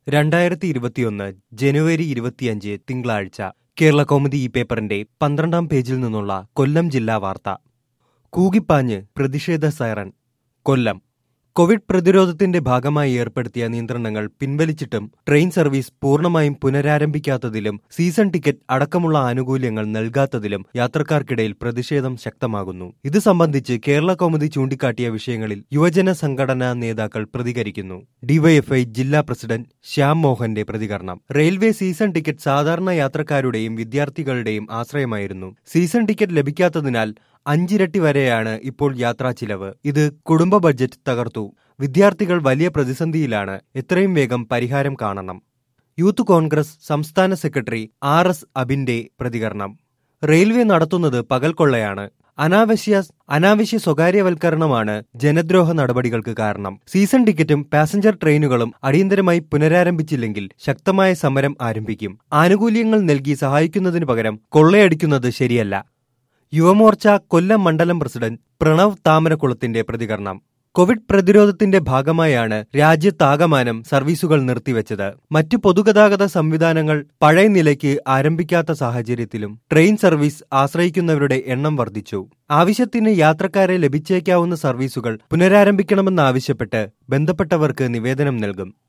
രണ്ടായിരത്തി ഇരുപത്തിയൊന്ന് ജനുവരി ഇരുപത്തിയഞ്ച് തിങ്കളാഴ്ച കേരള കൗമുദി ഈ പേപ്പറിന്റെ പന്ത്രണ്ടാം പേജിൽ നിന്നുള്ള കൊല്ലം ജില്ലാ വാർത്ത കൂകിപ്പാഞ്ഞ് പ്രതിഷേധ സൈറൻ കൊല്ലം കോവിഡ് പ്രതിരോധത്തിന്റെ ഭാഗമായി ഏർപ്പെടുത്തിയ നിയന്ത്രണങ്ങൾ പിൻവലിച്ചിട്ടും ട്രെയിൻ സർവീസ് പൂർണ്ണമായും പുനരാരംഭിക്കാത്തതിലും സീസൺ ടിക്കറ്റ് അടക്കമുള്ള ആനുകൂല്യങ്ങൾ നൽകാത്തതിലും യാത്രക്കാർക്കിടയിൽ പ്രതിഷേധം ശക്തമാകുന്നു ഇത് സംബന്ധിച്ച് കേരള കൗമുദി ചൂണ്ടിക്കാട്ടിയ വിഷയങ്ങളിൽ യുവജന സംഘടനാ നേതാക്കൾ പ്രതികരിക്കുന്നു ഡിവൈഎഫ്ഐ ജില്ലാ പ്രസിഡന്റ് ശ്യാം മോഹന്റെ പ്രതികരണം റെയിൽവേ സീസൺ ടിക്കറ്റ് സാധാരണ യാത്രക്കാരുടെയും വിദ്യാർത്ഥികളുടെയും ആശ്രയമായിരുന്നു സീസൺ ടിക്കറ്റ് ലഭിക്കാത്തതിനാൽ അഞ്ചിരട്ടി വരെയാണ് ഇപ്പോൾ യാത്രാ ചിലവ് ഇത് കുടുംബ ബഡ്ജറ്റ് തകർത്തു വിദ്യാർത്ഥികൾ വലിയ പ്രതിസന്ധിയിലാണ് എത്രയും വേഗം പരിഹാരം കാണണം യൂത്ത് കോൺഗ്രസ് സംസ്ഥാന സെക്രട്ടറി ആർ എസ് അബിന്റെ പ്രതികരണം റെയിൽവേ നടത്തുന്നത് പകൽക്കൊള്ളയാണ് അനാവശ്യ അനാവശ്യ സ്വകാര്യവൽക്കരണമാണ് ജനദ്രോഹ നടപടികൾക്ക് കാരണം സീസൺ ടിക്കറ്റും പാസഞ്ചർ ട്രെയിനുകളും അടിയന്തരമായി പുനരാരംഭിച്ചില്ലെങ്കിൽ ശക്തമായ സമരം ആരംഭിക്കും ആനുകൂല്യങ്ങൾ നൽകി സഹായിക്കുന്നതിനു പകരം കൊള്ളയടിക്കുന്നത് ശരിയല്ല യുവമോർച്ച കൊല്ലം മണ്ഡലം പ്രസിഡന്റ് പ്രണവ് താമരക്കുളത്തിന്റെ പ്രതികരണം കോവിഡ് പ്രതിരോധത്തിന്റെ ഭാഗമായാണ് രാജ്യത്താകമാനം സർവീസുകൾ നിർത്തിവെച്ചത് മറ്റു പൊതുഗതാഗത സംവിധാനങ്ങൾ പഴയ നിലയ്ക്ക് ആരംഭിക്കാത്ത സാഹചര്യത്തിലും ട്രെയിൻ സർവീസ് ആശ്രയിക്കുന്നവരുടെ എണ്ണം വർദ്ധിച്ചു ആവശ്യത്തിന് യാത്രക്കാരെ ലഭിച്ചേക്കാവുന്ന സർവീസുകൾ പുനരാരംഭിക്കണമെന്നാവശ്യപ്പെട്ട് ബന്ധപ്പെട്ടവർക്ക് നിവേദനം നൽകും